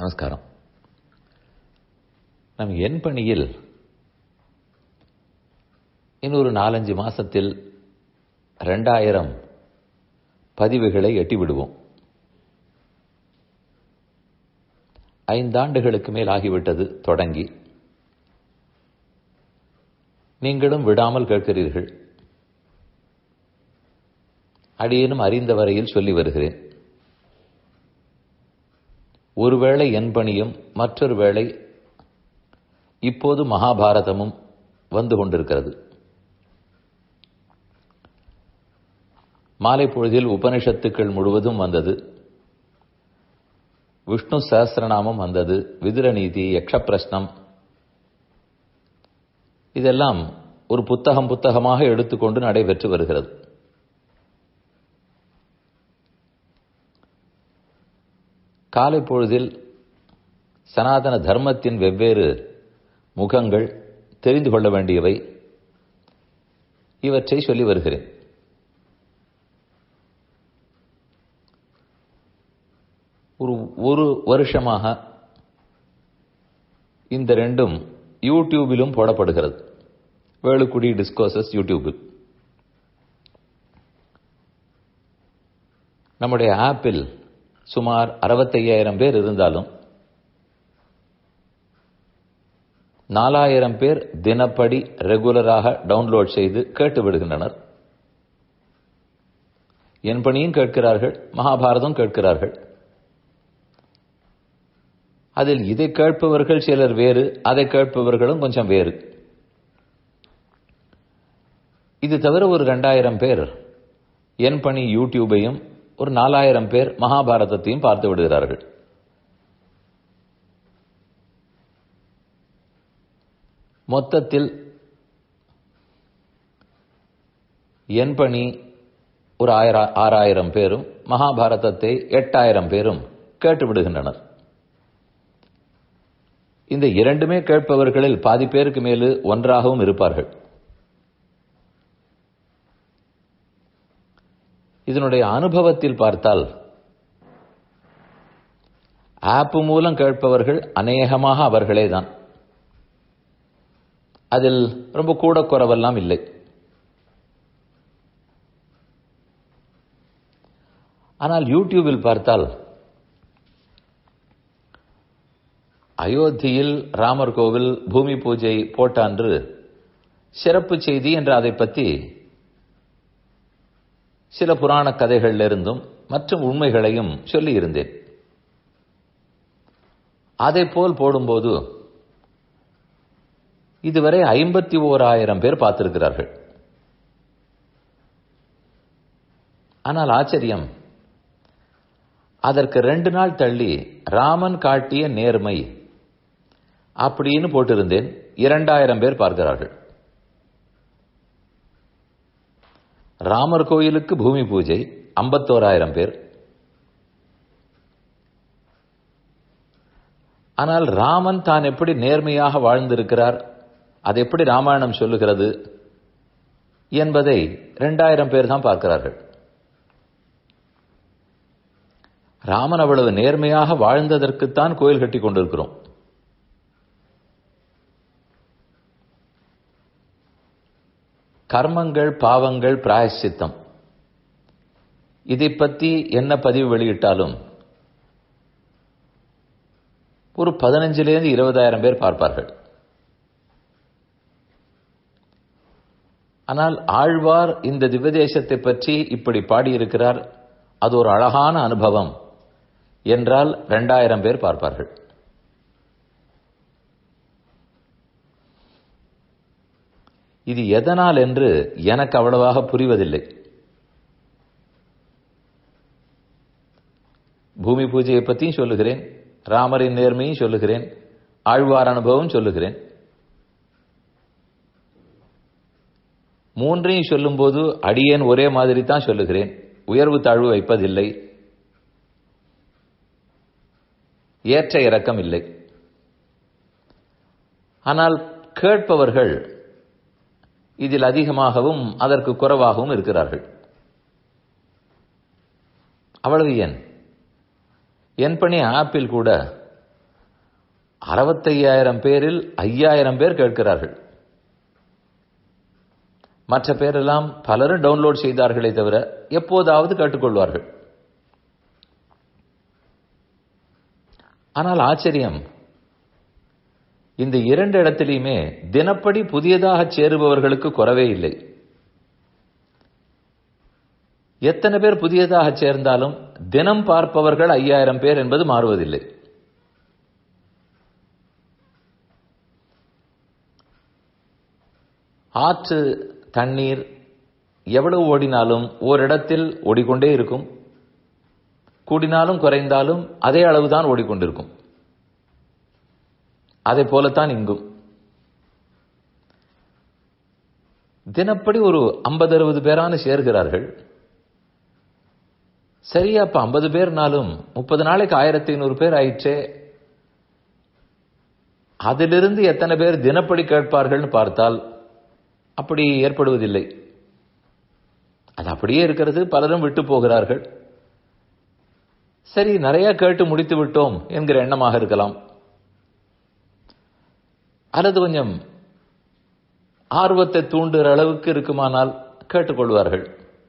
நமஸ்காரம் நம் என் பணியில் இன்னொரு நாலஞ்சு மாசத்தில் ரெண்டாயிரம் பதிவுகளை எட்டிவிடுவோம் ஐந்தாண்டுகளுக்கு மேல் ஆகிவிட்டது தொடங்கி நீங்களும் விடாமல் கேட்கிறீர்கள் அடியேனும் அறிந்த வரையில் சொல்லி வருகிறேன் ஒருவேளை என் பணியும் மற்றொரு வேளை இப்போது மகாபாரதமும் வந்து கொண்டிருக்கிறது மாலை பொழுதில் உபனிஷத்துக்கள் முழுவதும் வந்தது விஷ்ணு சஹசிரநாமம் வந்தது விதுரநீதி யக்ஷப்பிரஷ்னம் இதெல்லாம் ஒரு புத்தகம் புத்தகமாக எடுத்துக்கொண்டு நடைபெற்று வருகிறது காலை பொழுதில் சனாதன தர்மத்தின் வெவ்வேறு முகங்கள் தெரிந்து கொள்ள வேண்டியவை இவற்றை சொல்லி வருகிறேன் ஒரு ஒரு வருஷமாக இந்த ரெண்டும் யூடியூபிலும் போடப்படுகிறது வேலுக்குடி டிஸ்கோசஸ் யூடியூபில் நம்முடைய ஆப்பில் சுமார் அறுபத்தையாயிரம் பேர் இருந்தாலும் நாலாயிரம் பேர் தினப்படி ரெகுலராக டவுன்லோட் செய்து கேட்டு விடுகின்றனர் என் பணியும் கேட்கிறார்கள் மகாபாரதம் கேட்கிறார்கள் அதில் இதை கேட்பவர்கள் சிலர் வேறு அதை கேட்பவர்களும் கொஞ்சம் வேறு இது தவிர ஒரு ரெண்டாயிரம் பேர் என் பணி யூடியூபையும் ஒரு நாலாயிரம் பேர் மகாபாரதத்தையும் பார்த்து விடுகிறார்கள் மொத்தத்தில் என் பணி ஒரு ஆயிரம் ஆறாயிரம் பேரும் மகாபாரதத்தை எட்டாயிரம் பேரும் கேட்டு விடுகின்றனர் இந்த இரண்டுமே கேட்பவர்களில் பாதி பேருக்கு மேலு ஒன்றாகவும் இருப்பார்கள் இதனுடைய அனுபவத்தில் பார்த்தால் ஆப் மூலம் கேட்பவர்கள் அநேகமாக அவர்களே தான் அதில் ரொம்ப கூட குறவெல்லாம் இல்லை ஆனால் யூடியூபில் பார்த்தால் அயோத்தியில் ராமர் கோவில் பூமி பூஜை போட்டான்று சிறப்பு செய்தி என்று அதை பற்றி சில புராண கதைகளிலிருந்தும் மற்றும் உண்மைகளையும் சொல்லியிருந்தேன் அதை போல் போடும்போது இதுவரை ஐம்பத்தி ஓராயிரம் பேர் பார்த்திருக்கிறார்கள் ஆனால் ஆச்சரியம் அதற்கு ரெண்டு நாள் தள்ளி ராமன் காட்டிய நேர்மை அப்படின்னு போட்டிருந்தேன் இரண்டாயிரம் பேர் பார்க்கிறார்கள் ராமர் கோயிலுக்கு பூமி பூஜை ஐம்பத்தோராயிரம் பேர் ஆனால் ராமன் தான் எப்படி நேர்மையாக வாழ்ந்திருக்கிறார் அது எப்படி ராமாயணம் சொல்லுகிறது என்பதை இரண்டாயிரம் பேர் தான் பார்க்கிறார்கள் ராமன் அவ்வளவு நேர்மையாக வாழ்ந்ததற்குத்தான் கோயில் கட்டி கொண்டிருக்கிறோம் கர்மங்கள் பாவங்கள் பிராயசித்தம் இதை பற்றி என்ன பதிவு வெளியிட்டாலும் ஒரு பதினஞ்சிலேருந்து இருபதாயிரம் பேர் பார்ப்பார்கள் ஆனால் ஆழ்வார் இந்த திவ்யதேசத்தை பற்றி இப்படி பாடியிருக்கிறார் அது ஒரு அழகான அனுபவம் என்றால் ரெண்டாயிரம் பேர் பார்ப்பார்கள் இது எதனால் என்று எனக்கு அவ்வளவாக புரிவதில்லை பூமி பூஜையை பற்றியும் சொல்லுகிறேன் ராமரின் நேர்மையும் சொல்லுகிறேன் ஆழ்வார் அனுபவம் சொல்லுகிறேன் மூன்றையும் சொல்லும்போது அடியேன் ஒரே மாதிரி தான் சொல்லுகிறேன் உயர்வு தாழ்வு வைப்பதில்லை ஏற்ற இறக்கம் இல்லை ஆனால் கேட்பவர்கள் இதில் அதிகமாகவும் அதற்கு குறைவாகவும் இருக்கிறார்கள் அவ்வளவு ஏன் என் பணி ஆப்பில் கூட அறுபத்தையாயிரம் பேரில் ஐயாயிரம் பேர் கேட்கிறார்கள் மற்ற பேரெல்லாம் பலரும் டவுன்லோட் செய்தார்களே தவிர எப்போதாவது கேட்டுக்கொள்வார்கள் ஆனால் ஆச்சரியம் இந்த இரண்டு இடத்திலையுமே தினப்படி புதியதாக சேருபவர்களுக்கு குறவே இல்லை எத்தனை பேர் புதியதாக சேர்ந்தாலும் தினம் பார்ப்பவர்கள் ஐயாயிரம் பேர் என்பது மாறுவதில்லை ஆற்று தண்ணீர் எவ்வளவு ஓடினாலும் ஓரிடத்தில் ஓடிக்கொண்டே இருக்கும் கூடினாலும் குறைந்தாலும் அதே அளவுதான் ஓடிக்கொண்டிருக்கும் அதை போலத்தான் இங்கும் தினப்படி ஒரு ஐம்பது அறுபது பேரான சேர்கிறார்கள் சரி அப்ப ஐம்பது பேர்னாலும் முப்பது நாளைக்கு ஆயிரத்தி ஐநூறு பேர் ஆயிற்றே அதிலிருந்து எத்தனை பேர் தினப்படி கேட்பார்கள்னு பார்த்தால் அப்படி ஏற்படுவதில்லை அது அப்படியே இருக்கிறது பலரும் விட்டு போகிறார்கள் சரி நிறைய கேட்டு முடித்து விட்டோம் என்கிற எண்ணமாக இருக்கலாம் அல்லது கொஞ்சம் ஆர்வத்தை தூண்டுகிற அளவுக்கு இருக்குமானால் கேட்டுக்கொள்வார்கள்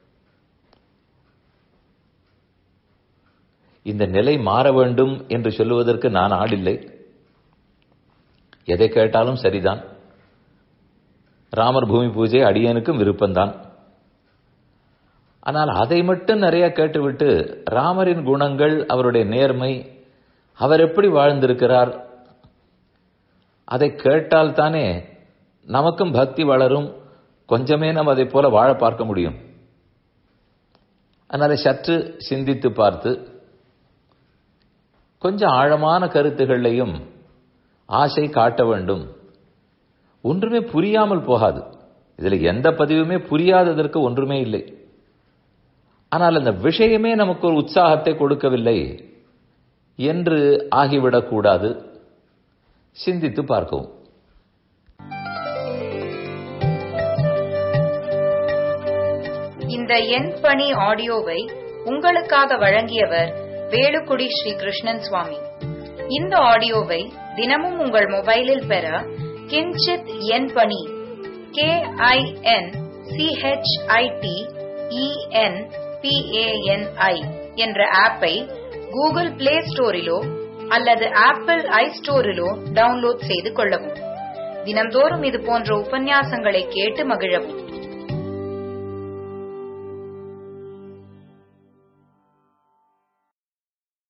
இந்த நிலை மாற வேண்டும் என்று சொல்லுவதற்கு நான் ஆடில்லை எதை கேட்டாலும் சரிதான் ராமர் பூமி பூஜை அடியனுக்கும் விருப்பம்தான் ஆனால் அதை மட்டும் நிறைய கேட்டுவிட்டு ராமரின் குணங்கள் அவருடைய நேர்மை அவர் எப்படி வாழ்ந்திருக்கிறார் அதை கேட்டால் தானே நமக்கும் பக்தி வளரும் கொஞ்சமே நம்ம அதை போல வாழ பார்க்க முடியும் அதனால சற்று சிந்தித்து பார்த்து கொஞ்சம் ஆழமான கருத்துகளையும் ஆசை காட்ட வேண்டும் ஒன்றுமே புரியாமல் போகாது இதுல எந்த பதிவுமே புரியாததற்கு ஒன்றுமே இல்லை ஆனால் அந்த விஷயமே நமக்கு ஒரு உற்சாகத்தை கொடுக்கவில்லை என்று ஆகிவிடக்கூடாது சிந்தித்து பார்க்கவும் இந்த எண் பணி ஆடியோவை உங்களுக்காக வழங்கியவர் வேலுக்குடி ஸ்ரீ கிருஷ்ணன் சுவாமி இந்த ஆடியோவை தினமும் உங்கள் மொபைலில் பெற கிஞ்சித் எண் பணி கே ஐ என் சிஹெச்ஐடி இஎன் பிஏஎன்ஐ என்ற ஆப்பை கூகுள் பிளே ஸ்டோரிலோ அல்லது ஆப்பிள் ஐ ஸ்டோரிலோ டவுன்லோட் செய்து கொள்ளவும் தினம்தோறும் இது போன்ற உபன்யாசங்களை கேட்டு மகிழவும்